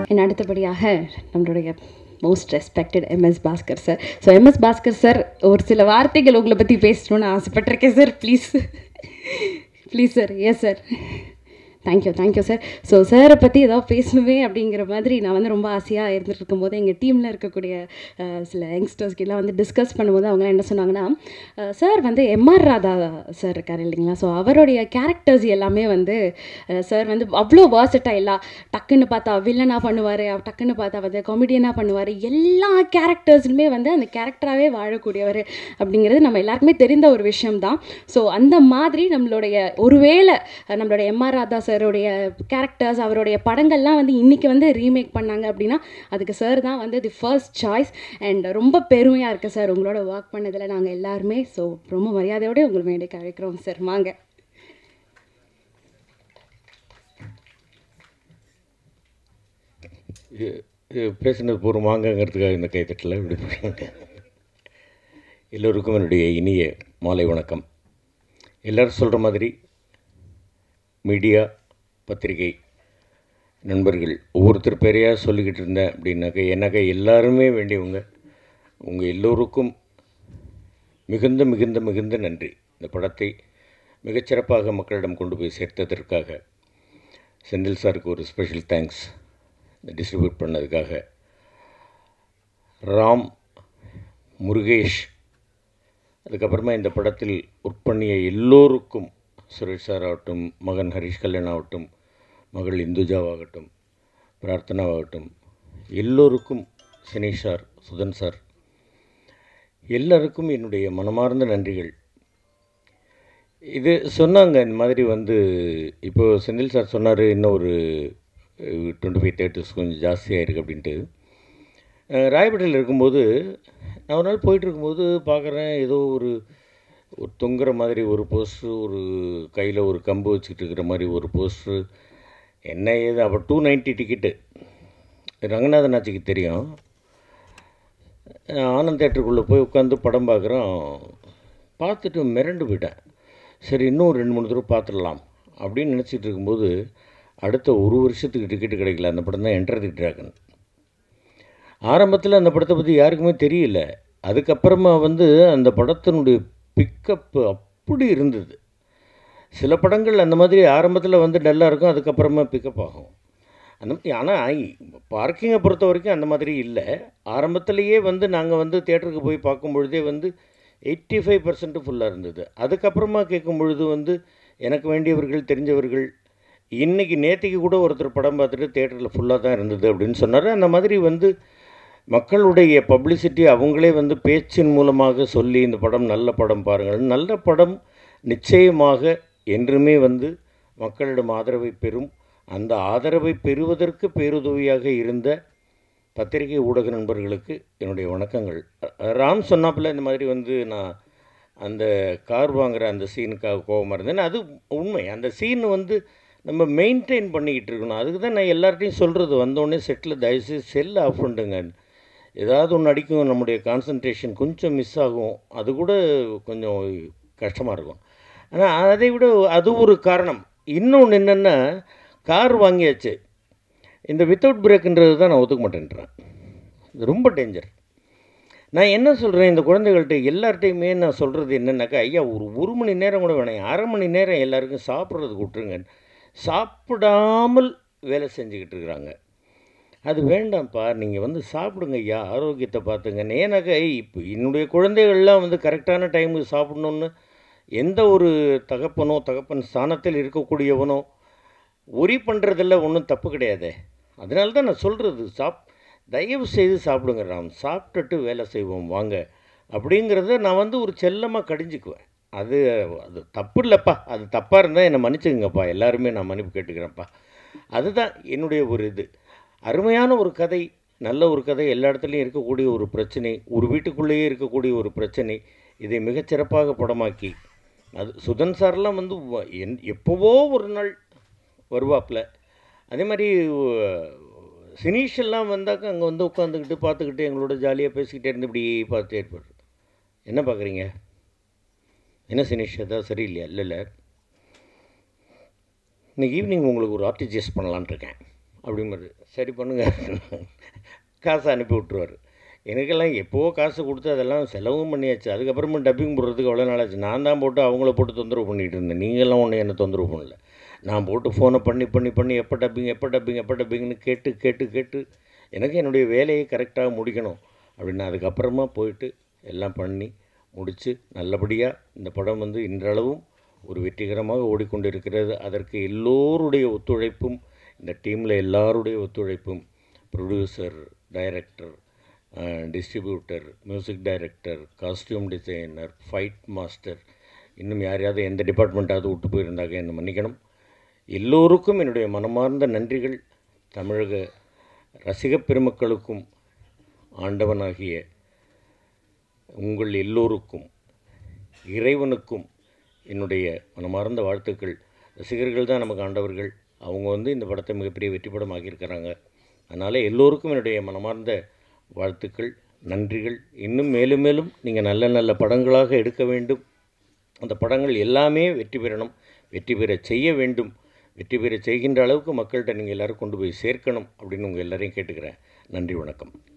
என் அடுத்தபடியாக நம்மளுடைய most respected MS Bhaskar sir so MS Bhaskar sir ஒரு சில வார்த்தைகள் உங்களை பற்றி பேசணும்னு ஆசைப்பட்டிருக்கேன் sir please please sir yes sir thank you thank you sir so சாரை பற்றி ஏதாவது பேசணுமே அப்படிங்கிற மாதிரி நான் வந்து ரொம்ப ஆசையாக இருந்துட்டு இருக்கும்போது எங்கள் டீமில் இருக்கக்கூடிய அஹ், சில யங்ஸ்டர்ஸ்க்கெல்லாம் வந்து டிஸ்கஸ் பண்ணும்போது அவங்க என்ன சொன்னாங்கன்னா சார் வந்து எம்ஆர் ராதா சார் இருக்கார் இல்லைங்களா ஸோ அவருடைய கேரக்டர்ஸ் எல்லாமே வந்து சார் வந்து அவ்வளோ வாசட்டைலாக டக்குன்னு பார்த்தா வில்லனாக பண்ணுவார் டக்குன்னு பார்த்தா வந்து காமெடியனாக பண்ணுவார் எல்லா கேரக்டர்ஸ்லுமே வந்து அந்த கேரக்டராகவே வாழக்கூடியவர் அப்படிங்கிறது நம்ம எல்லாருக்குமே தெரிந்த ஒரு விஷயம் தான் ஸோ அந்த மாதிரி நம்மளுடைய ஒருவேளை அஹ், நம்மளுடைய எம்ஆர் ராதா சாருடைய கேரக்டர்ஸ் அவருடைய படங்கள்லாம் வந்து இன்றைக்கி வந்து ரீமேக் பண்ணாங்க அப்படின்னா அதுக்கு சார் தான் வந்து தி ஃபர்ஸ்ட் சாய்ஸ் அண்ட் ரொம்ப பெருமையாக இருக்குது சார் உங்களோட ஒர்க் பண்ணதில் நாங்கள் எல்லாருமே ஸோ ரொம்ப மரியாதையோடு உங்களை வேண்டிய அழைக்கிறோம் சார் வாங்க இது இது பேசுனது பூர்வமாங்கங்கிறதுக்காக இந்த கைத்தட்டில் இப்படி பண்ணுறாங்க எல்லோருக்கும் என்னுடைய இனிய மாலை வணக்கம் எல்லோரும் சொல்கிற மாதிரி மீடியா பத்திரிகை நண்பர்கள் ஒவ்வொருத்தர் பேரையாக சொல்லிக்கிட்டு இருந்தேன் அப்படின்னாக்க எனக்கு எல்லாருமே வேண்டியவங்க உங்கள் எல்லோருக்கும் மிகுந்த மிகுந்த மிகுந்த நன்றி இந்த படத்தை மிகச்சிறப்பாக மக்களிடம் கொண்டு போய் சேர்த்ததற்காக செந்தில் சாருக்கு ஒரு ஸ்பெஷல் தேங்க்ஸ் இந்த டிஸ்ட்ரிபியூட் பண்ணதுக்காக ராம் முருகேஷ் அதுக்கப்புறமா இந்த படத்தில் ஒர்க் பண்ணிய எல்லோருக்கும் சுரேஷ் சார் ஆகட்டும் மகன் ஹரிஷ் கல்யாண் ஆகட்டும் மகள் இந்துஜாவாகட்டும் பிரார்த்தனாவாகட்டும் எல்லோருக்கும் சினேஷ் சார் சுதன் சார் எல்லாருக்கும் என்னுடைய மனமார்ந்த நன்றிகள் இது சொன்னாங்க இந்த மாதிரி வந்து இப்போ செந்தில் சார் சொன்னார் இன்னும் ஒரு டுவெண்ட்டி ஃபைவ் தேர்ட்டிஸ் கொஞ்சம் ஜாஸ்தியாக இருக்குது அப்படின்ட்டு அஹ், ராயப்பேட்டையில் இருக்கும்போது நான் ஒரு நாள் போயிட்டு இருக்கும்போது பார்க்குறேன் ஏதோ ஒரு ஒரு தொங்குற மாதிரி ஒரு போஸ்ட்ரு ஒரு கையில் ஒரு கம்பு வச்சுக்கிட்டு இருக்கிற மாதிரி ஒரு போஸ்ட்ரு என்ன ஏது அப்போ டூ நைன்ட்டி டிக்கெட்டு ரங்கநாதன் ஆச்சிக்கு தெரியும் அஹ், ஆனந்த் தேட்டருக்குள்ளே போய் உட்காந்து படம் பார்க்குறோம் பார்த்துட்டு மிரண்டு போயிட்டேன் சரி இன்னும் ரெண்டு மூணு தடவை பார்த்துடலாம் அப்படின்னு நினச்சிட்டு இருக்கும்போது அடுத்த ஒரு வருஷத்துக்கு டிக்கெட்டு கிடைக்கல அந்த படம் தான் என்டர் தி ட்ராகன் ஆரம்பத்தில் அந்த படத்தை பற்றி யாருக்குமே தெரியல அதுக்கப்புறமா வந்து அந்த படத்தினுடைய பிக்கப் அப்படி இருந்தது சில படங்கள் அந்த மாதிரி ஆரம்பத்தில் வந்து டல்லாக இருக்கும் அதுக்கப்புறமா பிக்கப் ஆகும் அந்த மாதிரி ஆனால் பார்க்கிங்கை பொறுத்த வரைக்கும் அந்த மாதிரி இல்லை ஆரம்பத்திலேயே வந்து நாங்கள் வந்து தேட்டருக்கு போய் பார்க்கும் பொழுதே வந்து எயிட்டி ஃபைவ் பர்சன்ட் ஃபுல்லாக இருந்தது அதுக்கப்புறமா கேட்கும் பொழுது வந்து எனக்கு வேண்டியவர்கள் தெரிஞ்சவர்கள் இன்றைக்கி நேற்றுக்கு கூட ஒருத்தர் படம் பார்த்துட்டு தேட்டரில் ஃபுல்லாக தான் இருந்தது அப்படின்னு சொன்னார் அந்த மாதிரி வந்து மக்களுடைய பப்ளிசிட்டி அவங்களே வந்து பேச்சின் மூலமாக சொல்லி இந்த படம் நல்ல படம் பாருங்கள் நல்ல படம் நிச்சயமாக என்றுமே வந்து மக்களிடம் ஆதரவை பெறும் அந்த ஆதரவை பெறுவதற்கு பேருதவியாக இருந்த பத்திரிகை ஊடக நண்பர்களுக்கு என்னுடைய வணக்கங்கள் அ- ராம் சொன்னாப்புல இந்த மாதிரி வந்து நான் அந்த கார் வாங்குற அந்த சீனுக்காக கோபமாக இருந்தேன் அது உண்மை அந்த சீன் வந்து நம்ம மெயின்டைன் பண்ணிக்கிட்டு இருக்கணும் அதுக்கு தான் நான் எல்லார்ட்டையும் சொல்கிறது வந்தோடனே செட்டில் தயவுசெய்து செல்லை ஆஃப் பண்ணுங்க ஏதாவது ஒன்று அடிக்கும் நம்முடைய கான்சன்ட்ரேஷன் கொஞ்சம் மிஸ் ஆகும் அது கூட கொஞ்சம் கஷ்டமாக இருக்கும் ஆனால் அதை விட அது ஒரு காரணம் இன்னொன்று என்னென்னா கார் வாங்கியாச்சு இந்த வித்தவுட் பிரேக்குன்றது தான் நான் ஒத்துக்க மாட்டேன்றேன் இது ரொம்ப டேஞ்சர் நான் என்ன சொல்கிறேன் இந்த குழந்தைகள்கிட்ட எல்லார்ட்டையுமே நான் சொல்கிறது என்னன்னாக்கா ஐயா ஒரு ஒரு மணி நேரம் கூட வேணாம் அரை மணி நேரம் எல்லாருக்கும் சாப்பிட்றதுக்கு விட்டுருங்க சாப்பிடாமல் வேலை செஞ்சுக்கிட்டு இருக்கிறாங்க அது வேண்டாம்ப்பா நீங்கள் வந்து சாப்பிடுங்க ஐயா ஆரோக்கியத்தை பார்த்துங்க ஏன்னாக்கா இப்போ என்னுடைய குழந்தைகள்லாம் வந்து கரெக்டான டைமுக்கு சாப்பிடணுன்னு எந்த ஒரு தகப்பனோ தகப்பன் ஸ்தானத்தில் இருக்கக்கூடியவனோ ஒரி பண்ணுறதில்ல ஒன்றும் தப்பு கிடையாதே அதனால தான் நான் சொல்கிறது சாப் தயவு செய்து சாப்பிடுங்க ராம் சாப்பிட்டுட்டு வேலை செய்வோம் வாங்க அப்படிங்கிறத நான் வந்து ஒரு செல்லமாக கடிஞ்சுக்குவேன் அது அது தப்பு இல்லைப்பா அது தப்பாக இருந்தால் என்னை மன்னிச்சுங்கப்பா எல்லாருமே நான் மன்னிப்பு கேட்டுக்கிறேன்ப்பா அதுதான் என்னுடைய ஒரு இது அருமையான ஒரு கதை நல்ல ஒரு கதை எல்லா இடத்துலையும் இருக்கக்கூடிய ஒரு பிரச்சனை ஒரு வீட்டுக்குள்ளேயே இருக்கக்கூடிய ஒரு பிரச்சனை இதை மிகச்சிறப்பாக படமாக்கி அது சுதன் சார்லாம் வந்து வ- என் எப்போவோ ஒரு நாள் வருவாப்புல அதே மாதிரி உ- சினீஷ் எல்லாம் வந்தாக்க அங்கே வந்து உட்காந்துக்கிட்டு பார்த்துக்கிட்டு எங்களோட ஜாலியாக பேசிக்கிட்டே இருந்து இப்படி பார்த்துட்டே இருப்பார் என்ன பார்க்குறீங்க என்ன சினீஷ் ஏதாவது சரியில்லையா இல்லை இல்லை இன்னைக்கு ஈவினிங் உங்களுக்கு ஒரு ஆர்டிஜிஎஸ் பண்ணலான்னு இருக்கேன் அப்படிங்கிறது சரி பண்ணுங்க காசை அனுப்பி விட்ருவார் எனக்கெல்லாம் எப்போவோ காசு கொடுத்து அதெல்லாம் செலவும் பண்ணியாச்சு அதுக்கப்புறமா டப்பிங் போடுறதுக்கு அவ்வளோ நாளாச்சு நான் தான் போட்டு அவங்கள போட்டு தொந்தரவு பண்ணிகிட்டு இருந்தேன் நீங்கள்லாம் ஒன்று என்ன தொந்தரவு பண்ணல நான் போட்டு ஃபோனை பண்ணி பண்ணி பண்ணி எப்போ டப்பிங் எப்போ டப்பிங் எப்போ டப்பிங்னு கேட்டு கேட்டு கேட்டு எனக்கு என்னுடைய வேலையை கரெக்டாக முடிக்கணும் அப்படின்னு அதுக்கப்புறமா போயிட்டு எல்லாம் பண்ணி முடித்து நல்லபடியாக இந்த படம் வந்து இன்றளவும் ஒரு வெற்றிகரமாக ஓடிக்கொண்டிருக்கிறது அதற்கு எல்லோருடைய ஒத்துழைப்பும் இந்த டீமில் எல்லாருடைய ஒத்துழைப்பும் producer director distributor music director costume designer fight master இன்னும் யாரையாவது எந்த டிபார்ட்மெண்ட்டாவது விட்டு போயிருந்தாங்க என்னை மன்னிக்கணும் எல்லோருக்கும் என்னுடைய மனமார்ந்த நன்றிகள் தமிழக ரசிகப் பெருமக்களுக்கும் ஆண்டவனாகிய உங்கள் எல்லோருக்கும் இறைவனுக்கும் என்னுடைய மனமார்ந்த வாழ்த்துக்கள் ரசிகர்கள் தான் நமக்கு ஆண்டவர்கள் அவங்க வந்து இந்த படத்தை மிகப்பெரிய வெற்றி படம் ஆக்கியிருக்கிறாங்க அதனால் எல்லோருக்கும் என்னுடைய மனமார்ந்த வாழ்த்துக்கள் நன்றிகள் இன்னும் மேலும் மேலும் நீங்கள் நல்ல நல்ல படங்களாக எடுக்க வேண்டும் அந்த படங்கள் எல்லாமே வெற்றி பெறணும் வெற்றி பெற செய்ய வேண்டும் வெற்றி பெற செய்கின்ற அளவுக்கு மக்கள்கிட்ட நீங்கள் எல்லோரும் கொண்டு போய் சேர்க்கணும் அப்படின்னு உங்கள் எல்லாரையும் கேட்டுக்கிறேன் நன்றி வணக்கம்